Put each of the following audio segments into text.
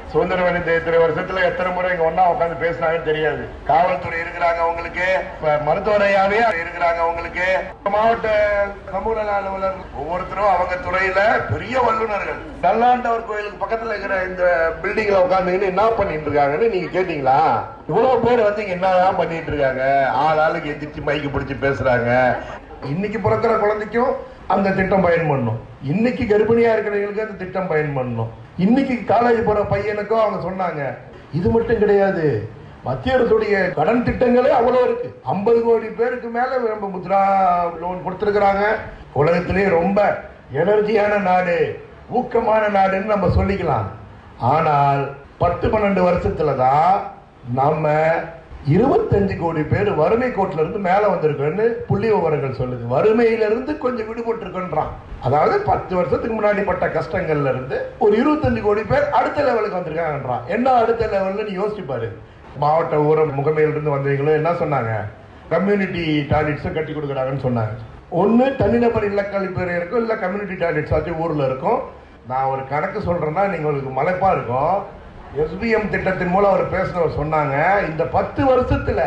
சுதந்திரம் அடைந்த இத்தனை வருஷத்துல எத்தனை முறை இங்க ஒன்னா உட்காந்து பேசினாங்கன்னு தெரியாது காவல்துறை இருக்கிறாங்க உங்களுக்கு இப்ப மருத்துவரையாவே இருக்கிறாங்க உங்களுக்கு மாவட்ட சமூக நல அலுவலர் ஒவ்வொருத்தரும் அவங்க துறையில பெரிய வல்லுநர்கள் நல்லாண்டவர் கோயிலுக்கு பக்கத்துல இருக்கிற இந்த பில்டிங்ல உட்காந்துக்கிட்டு என்ன பண்ணிட்டு இருக்காங்கன்னு நீங்க கேட்டீங்களா இவ்வளவு பேர் வந்து இங்க என்னதான் பண்ணிட்டு இருக்காங்க ஆள் ஆளுக்கு எந்திரிச்சு மைக்கு பிடிச்சு பேசுறாங்க இன்னைக்கு பிறக்கிற குழந்தைக்கும் அந்த திட்டம் பயன் பண்ணும் இன்னைக்கு கர்ப்பிணியா இருக்கிறவங்களுக்கு அந்த திட்டம் பயன் பண்ணும் இன்னைக்கு காலேஜ் போற பையனுக்கும் அவங்க சொன்னாங்க இது மட்டும் கிடையாது மத்திய அரசுடைய கடன் திட்டங்களே அவ்வளவு இருக்கு ஐம்பது கோடி பேருக்கு மேல நம்ம முத்ரா லோன் கொடுத்திருக்கிறாங்க உலகத்திலேயே ரொம்ப எனர்ஜியான நாடு ஊக்கமான நாடுன்னு நம்ம சொல்லிக்கலாம் ஆனால் பத்து பன்னெண்டு வருஷத்துல தான் நம்ம இருபத்தஞ்சு கோடி பேர் வறுமை கோட்டில இருந்து மேல வந்திருக்கோன்னு புள்ளி விவரங்கள் சொல்லுது வறுமையில இருந்து கொஞ்சம் விடுபட்டு இருக்கோன்றான் அதாவது பத்து வருஷத்துக்கு முன்னாடி பட்ட கஷ்டங்கள்ல இருந்து ஒரு இருபத்தஞ்சு கோடி பேர் அடுத்த லெவலுக்கு வந்திருக்காங்கன்றான் என்ன அடுத்த லெவல்ல நீ யோசிச்சு பாரு மாவட்ட ஊரம் முகமையில இருந்து வந்தவங்களும் என்ன சொன்னாங்க கம்யூனிட்டி டாய்லெட்ஸ் கட்டி கொடுக்குறாங்கன்னு சொன்னாங்க ஒன்னு தனிநபர் இல்ல கழிப்பறை இருக்கும் இல்ல கம்யூனிட்டி டாய்லெட்ஸ் ஆச்சும் ஊர்ல இருக்கும் நான் ஒரு கணக்கு சொல்றேன்னா நீங்க உங்களுக்கு மலைப்பா இருக்கும் எஸ்பிஎம் திட்டத்தின் மூலம் அவர் பேசினவர் சொன்னாங்க இந்த பத்து வருஷத்துல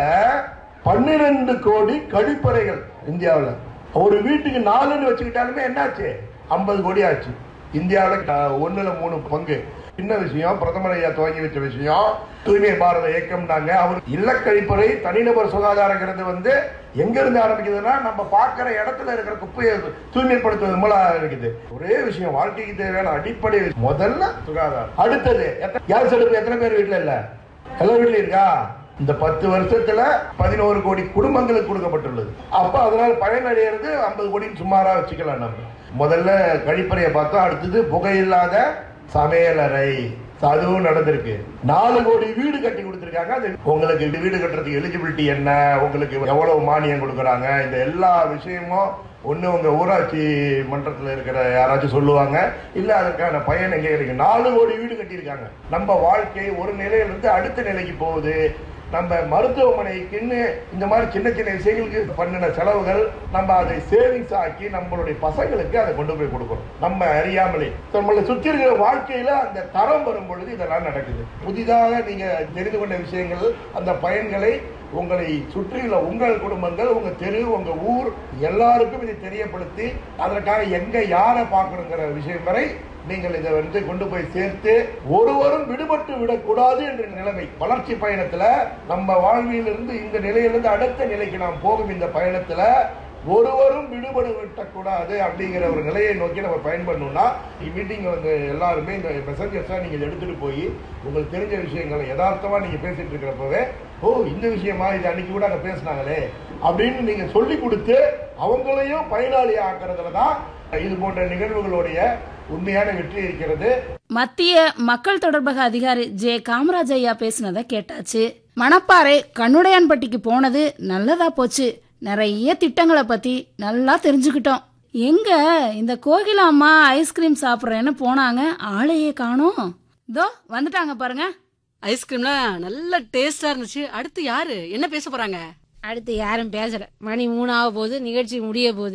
பன்னிரண்டு கோடி கழிப்பறைகள் இந்தியாவில் ஒரு வீட்டுக்கு நாலுன்னு வச்சுக்கிட்டாலுமே என்னாச்சு ஐம்பது கோடி ஆச்சு இந்தியாவில் ஒண்ணுல மூணு பங்கு சின்ன விஷயம் பிரதமர் ஐயா துவங்கி வச்ச விஷயம் தூய்மை பாரத இயக்கம்னாங்க அவர் இல்ல கழிப்பறை தனிநபர் சுகாதாரங்கிறது வந்து எங்க இருந்து ஆரம்பிக்குதுன்னா நம்ம பார்க்கிற இடத்துல இருக்கிற குப்பையை தூய்மைப்படுத்துவது மூலம் இருக்குது ஒரே விஷயம் வாழ்க்கைக்கு தேவையான அடிப்படை முதல்ல சுகாதாரம் அடுத்தது எத்த- கேஸ் அடுப்பு எத்தனை பேர் வீட்டுல இல்ல எல்லா வீட்லயும் இருக்கா இந்த பத்து வருஷத்துல பதினோரு கோடி குடும்பங்களுக்கு கொடுக்கப்பட்டுள்ளது அப்ப அதனால பயனடைகிறது ஐம்பது கோடின்னு சுமாரா வச்சுக்கலாம் நம்ம முதல்ல கழிப்பறையை பார்த்தோம் அடுத்தது புகையில்லாத சமையலறை அதுவும் நடந்திருக்கு நாலு கோடி வீடு கட்டி கொடுத்திருக்காங்க அது உங்களுக்கு இது வீடு கட்டுறதுக்கு எலிஜிபிலிட்டி என்ன உங்களுக்கு எவ்வளவு மானியம் கொடுக்கறாங்க இந்த எல்லா விஷயமும் ஒண்ணு உங்க ஊராட்சி மன்றத்துல இருக்கிற யாராச்சும் சொல்லுவாங்க இல்ல அதற்கான பயன் எங்க இருக்கு நாலு கோடி வீடு கட்டியிருக்காங்க நம்ம வாழ்க்கை ஒரு நிலையிலிருந்து அடுத்த நிலைக்கு போகுது நம்ம மருத்துவமனைக்குன்னு இந்த மாதிரி சின்ன சின்ன விஷயங்களுக்கு பண்ணின செலவுகள் நம்ம அதை சேவிங்ஸ் ஆக்கி நம்மளுடைய பசங்களுக்கு அதை கொண்டு போய் கொடுக்கணும் நம்ம அறியாமலே நம்மளை சுற்றி இருக்கிற வாழ்க்கையில அந்த தரம் வரும் பொழுது இதெல்லாம் நடக்குது புதிதாக நீங்க தெரிந்து கொண்ட விஷயங்கள் அந்த பயன்களை உங்களை சுற்றியுள்ள உங்கள் குடும்பங்கள் உங்க தெரு உங்க ஊர் எல்லாருக்கும் இதை தெரியப்படுத்தி அதற்காக எங்க யாரை பார்க்கணுங்கிற விஷயம் வரை நீங்கள் இதை வந்து கொண்டு போய் சேர்த்து ஒருவரும் விடுபட்டு விடக்கூடாது என்ற நிலைமை வளர்ச்சி பயணத்துல நம்ம வாழ்விலிருந்து இந்த நிலையிலிருந்து அடுத்த நிலைக்கு நாம் போகும் இந்த பயணத்துல ஒருவரும் விடுபட விட்டக்கூடாது அப்படிங்கிற ஒரு நிலையை நோக்கி நம்ம பயன்படணும்னா மீட்டிங் வந்து எல்லாருமே இந்த மெசஞ்சர்ஸா நீங்க இதை எடுத்துட்டு போய் உங்களுக்கு தெரிஞ்ச விஷயங்களை யதார்த்தமா நீங்க பேசிட்டு இருக்கிறப்பவே ஓ இந்த விஷயமா இது அன்னைக்கு கூட அங்க பேசினாங்களே அப்படின்னு நீங்க சொல்லி கொடுத்து அவங்களையும் பயனாளி ஆக்குறதுல தான் இது போன்ற நிகழ்வுகளுடைய உண்மையான வெற்றி இருக்கிறது மத்திய மக்கள் தொடர்பக அதிகாரி ஜே காமராஜ் ஐயா பேசினதை கேட்டாச்சு மணப்பாறை கண்ணுடையான்பட்டிக்கு போனது நல்லதா போச்சு நிறைய திட்டங்களை பத்தி நல்லா தெரிஞ்சுக்கிட்டோம் எங்க இந்த கோகிலா அம்மா ஐஸ்கிரீம் சாப்பிட்றேன்னு போனாங்க ஆளையே காணோம் இதோ வந்துட்டாங்க பாருங்க ஐஸ்கிரீம்லாம் நல்ல டேஸ்டா இருந்துச்சு அடுத்து யாரு என்ன பேச போறாங்க அடுத்து யாரும் பேசல மணி மூணு ஆக போகுது நிகழ்ச்சி முடிய போகுது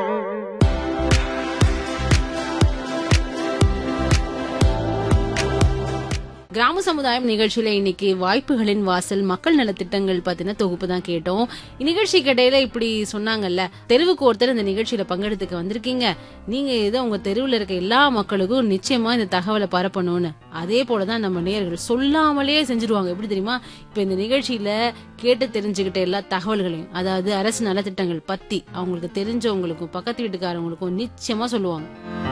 கிராம சமுதாயம் நிகழ்ச்சியில இன்னைக்கு வாய்ப்புகளின் வாசல் மக்கள் நலத்திட்டங்கள் பத்தின தொகுப்பு தான் கேட்டோம் இந்நிகழ்ச்சிக்கு இடையில இப்படி சொன்னாங்கல்ல தெருவுக்கு ஒருத்தர் இந்த நிகழ்ச்சியில பங்கெடுத்துக்க வந்திருக்கீங்க நீங்க இதை உங்க தெருவுல இருக்க எல்லா மக்களுக்கும் நிச்சயமா இந்த தகவலை பரப்பணும்னு அதே போலதான் நம்ம நேயர்கள் சொல்லாமலே செஞ்சிருவாங்க எப்படி தெரியுமா இப்ப இந்த நிகழ்ச்சியில கேட்டு தெரிஞ்சுக்கிட்ட எல்லா தகவல்களையும் அதாவது அரசு நலத்திட்டங்கள் பத்தி அவங்களுக்கு தெரிஞ்சவங்களுக்கும் பக்கத்து வீட்டுக்காரவங்களுக்கும் நிச்சயமா சொல்லுவாங்க